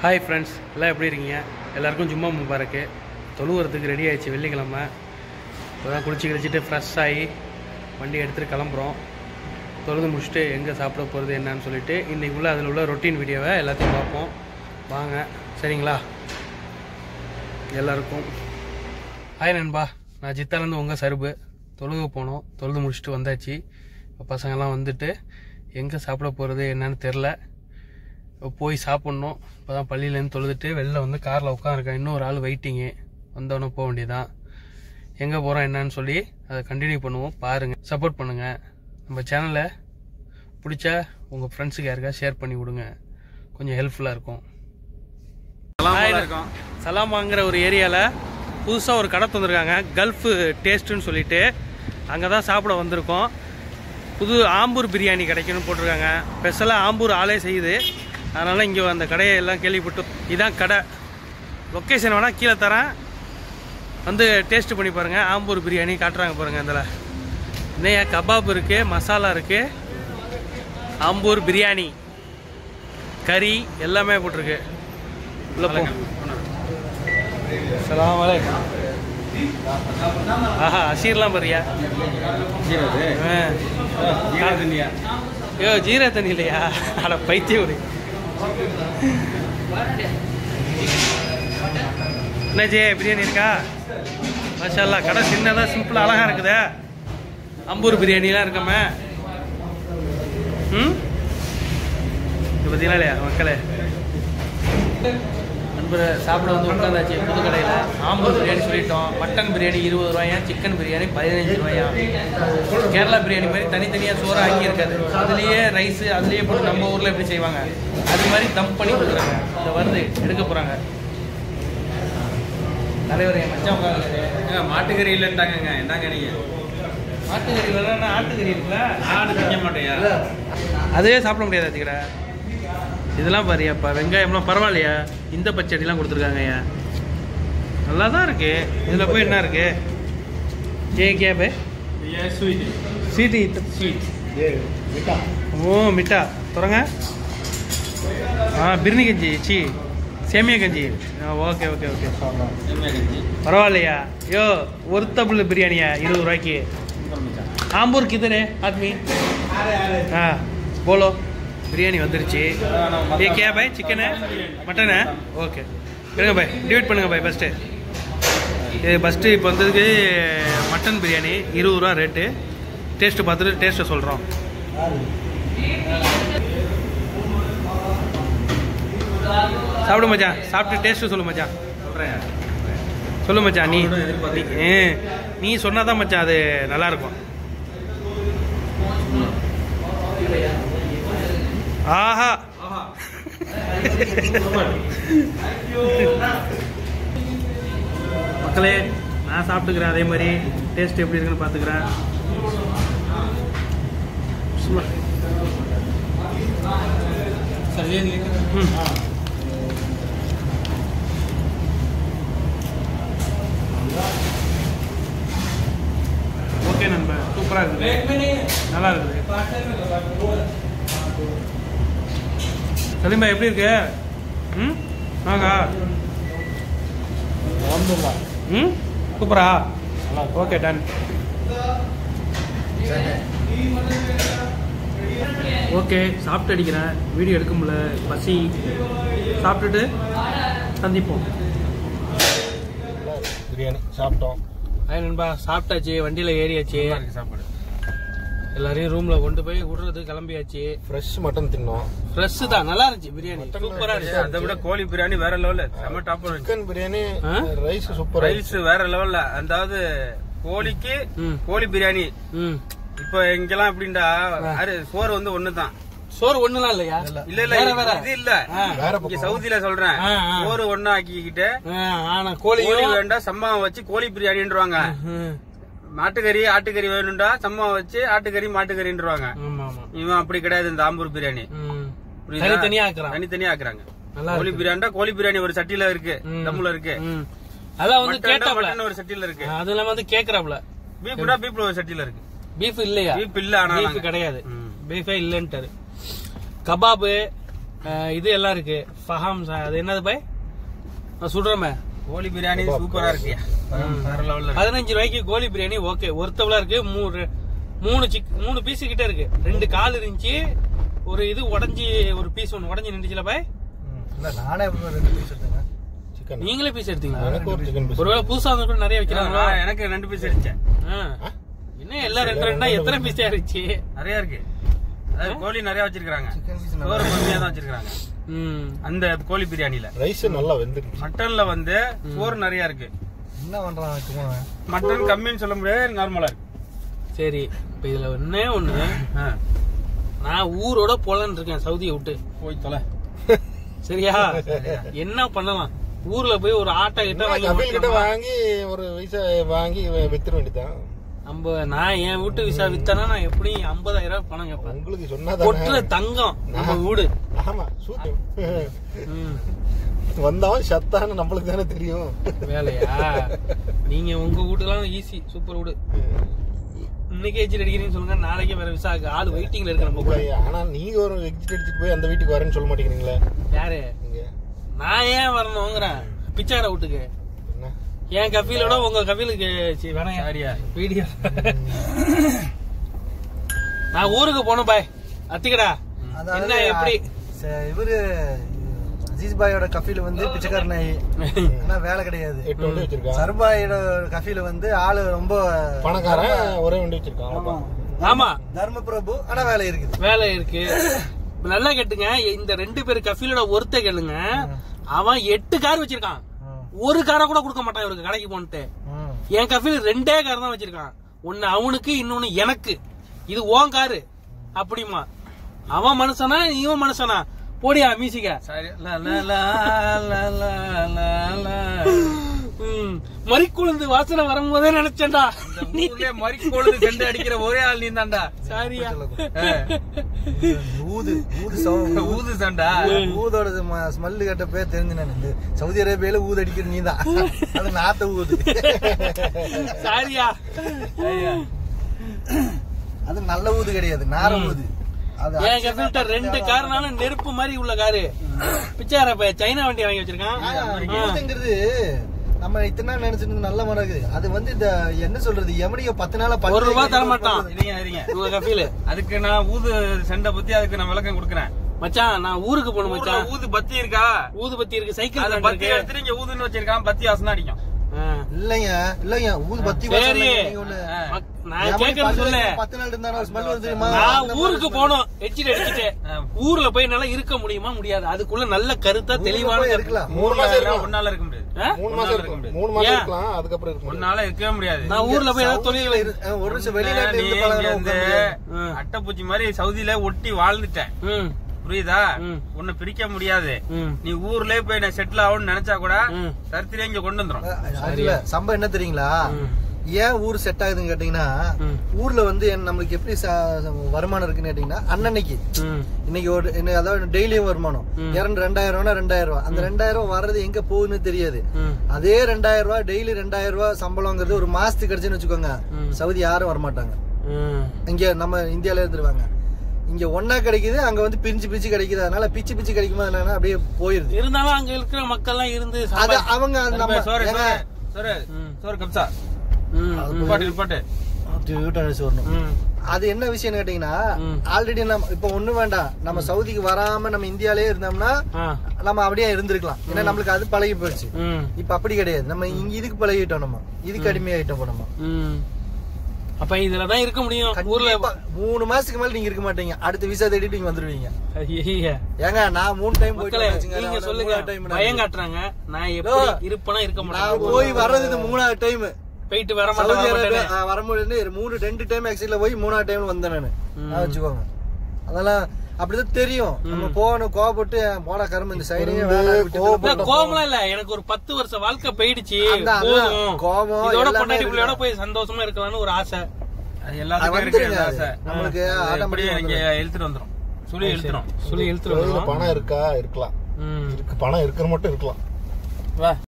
Hi friends எல்லாம் எப்படி இருக்கீங்க எல்லாருக்கும் ஜும்மா முபாரக்கு தொழுவுறதுக்கு ரெடி ஆயிடுச்சு வெள்ளிக்கிழமை இப்போ தான் குளிச்சு கழிச்சிட்டு ஃப்ரெஷ் ஆகி வண்டி எடுத்துகிட்டு கிளம்புறோம் தொழுது முடிச்சுட்டு எங்கே சாப்பிட போகிறது என்னன்னு சொல்லிட்டு இன்றைக்கி உள்ள அதில் உள்ள ரொட்டீன் வீடியோவை எல்லாத்தையும் பார்ப்போம் வாங்க சரிங்களா எல்லாருக்கும் ஹாய் நண்பா நான் ஜித்தாலேருந்து உங்கள் சருபு தொழுக போனோம் தொழுது முடிச்சுட்டு வந்தாச்சு இப்போ பசங்கள்லாம் வந்துட்டு எங்கே சாப்பிட போகிறது என்னன்னு தெரில இப்போ போய் சாப்பிட்ணும் இப்போ தான் பள்ளியிலேருந்து தொழுதுட்டு வெளில வந்து காரில் உட்காந்துருக்கேன் இன்னும் ஒரு ஆள் வெயிட்டிங்கு வந்தவொடனே போக வேண்டியதான் எங்கே போகிறோம் என்னன்னு சொல்லி அதை கண்டினியூ பண்ணுவோம் பாருங்கள் சப்போர்ட் பண்ணுங்கள் நம்ம சேனலை பிடிச்சா உங்கள் ஃப்ரெண்ட்ஸுக்கு யாருக்கா ஷேர் பண்ணி கொடுங்க கொஞ்சம் ஹெல்ப்ஃபுல்லாக இருக்கும் இருக்கும் சலாமாங்கிற ஒரு ஏரியாவில் புதுசாக ஒரு கடை தந்திருக்காங்க கல்ஃப் டேஸ்ட்டுன்னு சொல்லிட்டு அங்கே தான் சாப்பிட வந்திருக்கோம் புது ஆம்பூர் பிரியாணி கிடைக்குன்னு போட்டிருக்காங்க ஸ்பெஷலாக ஆம்பூர் ஆளே செய்யுது அதனால் இங்கே அந்த கடையை எல்லாம் கேள்விப்பட்டு இதான் கடை லொக்கேஷன் வேணால் கீழே தரேன் வந்து டேஸ்ட் பண்ணி பாருங்கள் ஆம்பூர் பிரியாணி காட்டுறாங்க பாருங்கள் அதில் இன்னைய கபாப் இருக்குது மசாலா இருக்குது ஆம்பூர் பிரியாணி கறி எல்லாமே போட்டிருக்கு உள்ள போ சலாம் வலைக்கம் ஆஹா அசீர்லாம் பாரியா ஐயோ ஜீரா தண்ணி இல்லையா அட பைத்தியம் ஒரு என்ன ஜே பிரியாணி இருக்கா மாஷா கடை சின்னதாக சிம்பிளாக அழகாக இருக்குதே அம்பூர் பிரியாணிலாம் இருக்காம ம் இது பார்த்தீங்களா இல்லையா மக்களே நண்பர் சாப்பிட வந்து உட்காந்தாச்சு புது கடையில் ஆம்பூர் பிரியாணி சொல்லிட்டோம் மட்டன் பிரியாணி இருபது ரூபாயா சிக்கன் பிரியாணி பதினஞ்சு ரூபாயா கேரளா பிரியாணி மாதிரி தனித்தனியாக சோறு ஆக்கி இருக்காது அதுலேயே ரைஸ் அதுலேயே போட்டு நம்ம ஊரில் எப்படி செய்வாங்க அது மாதிரி தம் பண்ணி கொடுக்குறாங்க இந்த வருது எடுக்க போகிறாங்க தலைவர் என் மச்சான் உட்காந்து மாட்டுக்கறி இல்லைன்ட்டாங்க என்னங்க நீங்க ஆட்டுக்கறி இல்லைன்னா ஆட்டுக்கறி இருக்குல்ல ஆடு திங்க மாட்டேயா அதுவே சாப்பிட முடியாது வச்சுக்கிற இதெல்லாம் பாரியாப்பா வெங்காயம்லாம் பரவாயில்லையா இந்த பச்சடிலாம் கொடுத்துருக்காங்க ஐயா நல்லா தான் இருக்கு இதில் போய் என்ன இருக்கு ஏ கே பே ஸ்வீட் சீட்டி ஸ்வீட் ஓ மிட்டா தொடங்க ஆ பிரியாணி கஞ்சி சி சேமியா கஞ்சி ஆ ஓகே ஓகே ஓகே பரவாயில்லையா யோ ஒருத்தபிள் பிரியாணியா இருபது ரூபாய்க்கு ஆம்பூர் கிதனே ஆத்மி ஆ போலோ பிரியாணி வந்துருச்சு ஏ கே பாய் சிக்கனு மட்டனு ஓகே இருங்க பாய் டிவைட் பண்ணுங்க பாய் ஃபஸ்ட்டு இது ஃபஸ்ட்டு இப்போ வந்ததுக்கு மட்டன் பிரியாணி இருபது ரூபா ரேட்டு டேஸ்ட்டு பார்த்துட்டு டேஸ்ட்டை சொல்கிறோம் சாப்பிடு மச்சான் சாப்பிட்டு டேஸ்ட்டு சொல்லு மச்சான் சொல்றேன் சொல்லு மச்சான் நீ அவ்வளோ எதிர்பார்த்தேன். நீ- ஏ, நீ சொன்னாதான் மச்சான் அது நல்லா இருக்கும் ஆஹா ஆஹா மக்களே நான் சாப்பிட்டுக்கிறேன் அதே மாதிரி டேஸ்ட் எப்படி இருக்குன்னு பார்த்துக்கிறேன் சும்மா. ம். ஓகே நண்பா சூப்பராக இருக்குது நல்லா இருக்குது சலீம்பா எப்படி இருக்கு ம் வாங்கா ம் சூப்பரா ஓகே டன் ஓகே சாப்பிட்டு அடிக்கிறேன் வீடியோ எடுக்க முடியல பசி சாப்பிட்டுட்டு சந்திப்போம் பிரியாணி சாப்பிட்டோம் ஆய் நண்பா சாப்பிட்டாச்சு வண்டியில் ஏறியாச்சு நல்லா இருக்கு சாப்பாடு எல்லாரையும் ரூம்ல கொண்டு போய் விடுறது கிளம்பியாச்சு ஃப்ரெஷ் மட்டன் தின்னோம் ஃப்ரெஷ் தான் நல்லா இருந்துச்சு பிரியாணி சூப்பரா இருந்துச்சு அதை விட கோழி பிரியாணி வேற லெவல்ல செம டாப் சிக்கன் பிரியாணி ஆ? ரைஸ் சூப்பர் ரைஸ் வேற லெவல்ல அதாவது கோழிக்கு ம். கோழி பிரியாணி ம் இப்போ இங்கெல்லாம் எப்படின்டா அரு சோறு வந்து ஒண்ணுதான் சோறு ஒண்ணுலாம் இல்லையா இல்ல இல்ல வேற வேற இது இல்ல ஆ. வேற இங்க பக்கம் சவுதியில சொல்றேன் ஆ, ஆ. சோறு ஒண்ணா ஆக்கிக்கிட்டு ஆ, ஆனா கோழி கோழியும் வேண்டாம் சம்பவம் வச்சு கோழி பிரியாணின்றாங்க ம். மாட்டுக்கறி ஆட்டுக்கறி வேணும்டா சம்பவம் வச்சு ஆட்டுக்கறி மாட்டுக்கறின்றாங்க ஆமா ஆமா இவன் அப்படி கிடையாது இந்த ஆம்பூர் பிரியாணி ம். புரியுதா? தனித்தனியா ஆக்குறான் தனித்தனியா ஆக்குறாங்க நல்லா கோழி பிரியாணிடா கோழி பிரியாணி ஒரு சட்டியில இருக்கு ம். தம்முல இருக்கு ம். அதான் வந்து மட்டன்டா கேட்டாப்ல மட்டன் ஒரு சட்டியில இருக்கு அது இல்லாம வந்து கேக்குறாப்ல பீஃப்டா பீஃப்ல ஒரு சட்டியில இருக்கு பீஃப் இல்லையா பீஃப் இல்ல ஆனா பீஃப் நாங்க- கிடையாது ம். பீஃபே இல்லன்ட்டாரு கபாபு அஹ், இது எல்லாம் இருக்கு ஃபஹாம் சா- அது என்னது பாய் நான் சொல்றேன் கோழி பிரியாணி சூப்பரா இருக்கியா வேற லெவல்ல இருக்கு பதினஞ்சு ரூபாய்க்கு கோழி பிரியாணி ஓகே ஒருத்தவளா இருக்கு மூணு மூணு சிக் மூணு பீஸ் கிட்ட இருக்கு ரெண்டு கால் இருந்துச்சு ஒரு இது உடஞ்சி ஒரு பீஸ் ஒன்று உடஞ்சி நின்றுச்சுல பாய் இல்ல நானே ரெண்டு பீஸ் எடுத்தேங்க சிக்கன் நீங்களே பீஸ் எடுத்தீங்களா எனக்கு ஒரு சிக்கன் பீஸ் ஒருவேளை புதுசா வந்து கூட நிறைய வைக்கிறாங்களா நான் எனக்கு ரெண்டு பீஸ் அடிச்சேன் ஆ. என்ன எல்லாம் ரெண்டு ரெண்டா எத்தனை பீஸ் ஆயிடுச்சு நிறைய இருக்கு அதாவது கோழி நிறைய வச்சிருக்காங்க சிக்கன் பீஸ் சோறு கம்மியா தான் வச்சிருக்காங்க ம் அந்த கோழி பிரியாணில ரைஸ் நல்லா வெந்துருச்சு மட்டன்ல வந்து சோறு நிறைய இருக்கு என்ன பண்றான் சும்மா மட்டன் கம்மின்னு சொல்ல முடியாது நார்மலா இருக்கு சரி இப்ப இதுல ஒண்ணே ஒண்ணு ஆ, நான் ஊரோட போலன்னு இருக்கேன் சவுதியை விட்டு போய் தொலை சரியா என்ன பண்ணலாம் ஊர்ல போய் ஒரு ஆட்டை கிட்ட வாங்கி கபில் கிட்ட ஓட்டலாமா? வாங்கி ஒரு விசா வாங்கி வித்துற வேண்டியதான் நம்ம நான் என் வீட்டு விசா வித்தனா நான் எப்படி ஐம்பதாயிரம் ரூபாய் பணம் கேட்பேன் உங்களுக்கு கொட்டுல சொன்னாதானே தங்கம் நம்ம வீடு ஆமா சூத்து ம், வந்தவன் சத்தான்னு நம்மளுக்கு தானே தெரியும் வேலையா நீங்க உங்க வீட்டுலாம் ஈஸி சூப்பர் வீடு இன்னைக்கு எஜிட் அடிக்கிறீங்கன்னு சொல்லுங்க நாளைக்கே வேற விசா ஆள் வெயிட்டிங்ல இருக்கு நம்ம கூட ஆனா நீங்க ஒரு எக்ஸிட் அடிச்சுட்டு போய் அந்த வீட்டுக்கு வரேன்னு சொல்ல மாட்டேங்கிறீங்களே யாரு நீங்க நான் ஏன் வரணுங்கிறேன் பிச்சார வீட்டுக்கு என்ன என் கபிலோட உங்க கபிலுக்கு சி, வேணாம் சரியா வீடியோ நான் ஊருக்கு போனோம் பாய் அத்திக்கடா என்ன எப்படி ச- இவரு அஜீஸ் பாயோட கஃபில வந்து பிச்சைக்கார நாய் ஆனா வேலை கிடையாது எட்டு வண்டி வச்சிருக்கான் சர்பாயோட கஃபில வந்து ஆளு ரொம்ப பணக்காரன் ஒரே வண்டி வச்சிருக்கான் அவ்வளவுதான். ஆமா தர்ம பிரபு ஆனா வேலை இருக்குது வேலை இருக்கு நல்லா கேட்டுங்க இந்த ரெண்டு பேர் கஃபீலோட ஒருத்த கேளுங்க அவன் எட்டு கார் வச்சிருக்கான் ம், ஒரு காரை கூட கொடுக்க மாட்டான் இவருக்கு கடைக்கு போன்ட்டு ம். என் கஃபீல் ரெண்டே கார் தான் வச்சிருக்கான் ஒன்னு அவனுக்கு இன்னொன்னு எனக்கு இது ஓன் காரு அப்படிமா அவன் மனுஷனா இவன் மனுஷனா போடியா மியூசிக்க சரி லா, லா, லா, லா, லா, லா, லா. ம், மறிக்குழுந்து வாசனை வரும்போதே நினைச்சேன்டா இந்த ஊர்லயே மறிக்கொழுது சென்று அடிக்கிற ஒரே ஆள் நீ தான்டா சாரியா ஊது ஊது சவுண்ட் ஊது சண்டா ஊதோட ஸ்மெல்லு கேட்டப்பே தெரிஞ்சு நான் இந்த சவுதி அரேபியால ஊது அடிக்கிற நீதான் அது நாத்த ஊது சாரியா அது நல்ல ஊது கிடையாது நார ஊது அது என் கஃபீல்ட்ட ரெண்டு காருனாலும் நெருப்பு மாதிரி உள்ள காரு பிச்சார பைய சைனா வண்டி வாங்கி வச்சிருக்கான் ஆ. ஊதுங்கிறது நம்ம இத்தனை நாள் நினைச்சிட்டு இருந்தது நல்ல மரம் இருக்குது அது வந்து இந்த என்ன சொல்றது எமனிய பத்து நாளா பத்து ஒரு ரூபாய் தர மாட்டான். இருங்க இருங்க உங்க கஃபீல் அதுக்கு நான் ஊது செண்டை பத்தி அதுக்கு நான் விளக்கம் கொடுக்குறேன் மச்சான் நான் ஊருக்கு போகணும் ஊர்ல மச்சான் ஊது பத்தி இருக்கா ஊதுபத்தி இருக்கு சைக்கிள் அந்த stand பத்தி இருக்கு எடுத்துட்டு இங்க ஊதுன்னு வச்சிருக்கான் பத்தி வாசனை அடிக்கும் ஆ. இல்லைங்க இல்லைங்க ஊது பத்தி சரி. வாசனை நீங்க ஒண்ணு ஆ. மக்- நான் எமனி கேட்கறது பத்து சொல்லு நாள் பத்து நாள் இருந்தாலும் ஸ்மெல் வந்து தெரியுமா நான் அந்த ஊருக்கு மாதிரி போனோம் எச்சிட்டு அடிச்சுட்டு ஆ. ஊர்ல போய் என்னால இருக்க முடியுமா முடியாது அதுக்குள்ள நல்ல கருத்தா ஊர்ல தெளிவான போய் கருத்து. இருக்கலாம் மூணு மாசம் இருக்கலாம் ஒன்னால இருக்க முடியாது ஆ? மூணு ஒரு மாசம் நாள் இருக்கும் இருக்க மூணு மாசம் ஏன்? இருக்கலாம் அதுக்கப்புறம் இருக்க முடியாது ஒன்னால இருக்கவே முடியாது நான் ஊர்ல போய் ஏதாவது சவுதியில தொழில் இரு- ஆ, ஒரு நிமிஷம் நீ வெளிநாட்டுல இருந்து இங்க பழகுறவங்க வந்து உட்கார்ந்து. ம். அட்டைப்பூச்சி மாதிரி சவுதியில ஒட்டி வாழ்ந்துட்டேன் ம், புரியுதா ம். உன்னை பிரிக்க முடியாது ம், நீ ஊர்லயே போய் நான் செட்டில் ஆகணும்னு நினைச்சா கூட ம். தரித்திரியா இங்க கொண்டு வந்துரும் அது இல்ல சம்பவம் என்ன தெரியுங்களா ம். ஏன் ஊர் செட் ஆகுதுன்னு கேட்டீங்கன்னா ம். ஊர்ல வந்து என்ன- நம்மளுக்கு எப்படி ச- ச- வருமானம் இருக்குன்னு கேட்டீங்கன்னா அன்னன்னைக்கு ம். இன்னைக்கு ஒரு இன்னைக்கு அதாவது டெய்லியும் வருமானம் ம். இரண்டு ரெண்டாயிரம் ரூபா ரெண்டாயிரம் ரூபா அந்த ரெண்டாயிரம் ரூபா வர்றது எங்க போகுதுன்னு தெரியாது ம். அதே ரெண்டாயிரம் ரூபா டெய்லி ரெண்டாயிரம் ரூபா சம்பளங்கிறது ஒரு மாசத்துக்கு கிடைச்சுன்னு வச்சுக்கோங்க ம். சவுதி யாரும் வரமாட்டாங்க ம். இங்க நம்ம இந்தியால இருந்துருவாங்க இங்க ஒன்னா கிடைக்குது அங்க வந்து பிரிச்சு பிரிச்சு கிடைக்குது அதனால பிச்சு பிச்சு கிடைக்கும்போது என்னன்னா அப்படியே போயிருது இருந்தாலும் அங்க இருக்கிற மக்கள் எல்லாம் இருந்து அது சம்பாதி- அவங்க நம்ம சோறு ஏங்க, சோறு சோறு ம். சோறு கப்சா ம், ம், நிப்பாட்டு நிப்பாட்டு டியூட் அடிச்சு வரணும் ம். அது என்ன விஷயம் கேட்டீங்கன்னா ம். ஆல்ரெடி நம்ம இப்ப ஒண்ணு வேண்டாம் நம்ம சவுதிக்கு வராம நம்ம இந்தியாலயே இருந்தோம்னா ஆ. நம்ம அப்படியே இருந்திருக்கலாம் ஏன்னா நம்மளுக்கு அது பழகி போயிடுச்சு ம். இப்ப அப்படி கிடையாது நம்ம இங்க இதுக்கு பழகிட்டோம் நம்ம இதுக்கு அடிமையாயிட்டோம் இப்ப நம்ம ம். அப்ப இதுலதான் இருக்க முடியும் ஊர்ல கண்டிப்பா மூணு மாசத்துக்கு மேல நீங்க இருக்க மாட்டீங்க அடுத்த விசா தேடிட்டு நீங்க வந்துருவீங்க ஐய. ஏங்க நான் மூணு டைம் மக்களே போயிட்டு நீங்க சொல்லுங்க டைம் பயம் காட்டுறாங்க நான் எப்படி யோ, இருப்பேனா இருக்க நான் மாட்டேன் போய் வர்றது இது மூணாவது டைம் போயிட்டு வர சவுதி மாட்டேன் வர அரேபியா மாட்டேன்னு. ஆ, வரும்போது மூணு ரெண்டு டைம் ஆக்சிடென்ட்ல போய் மூணாவது டைம் வந்தேன் நானு ம். நான் வச்சுக்கோங்க அதெல்லாம் அப்படிதான் தெரியும் நம்ம போகணும் கோவப்பட்டு போட கரும்பு இந்த சைடுங்க இல்ல, கோவம்லாம் இல்ல எனக்கு ஒரு பத்து வருஷம் வாழ்க்கை போயிடுச்சு அதான், போதும் அதான். கோவம் இதோட எல்லாமே பொண்டாட்டி இருக்கு. பிள்ளையோட போய் சந்தோஷமா இருக்கலாம்னு ஒரு ஆசை அது எல்லாத்துக்கும் அது இருக்கு வந்துருங்க அந்த ஆசை அது. நம்மளுக்கு அது அப்படியே automatic இங்க வந்துரும். இழுத்துட்டு வந்துரும் சுழி இழுத்துரும் சொல்லி கையில இழுத்துருவோம் பணம் இருக்கா இருக்கலாம் ம் இருக்கு பணம் இருக்கிற மட்டும் இருக்கலாம் வா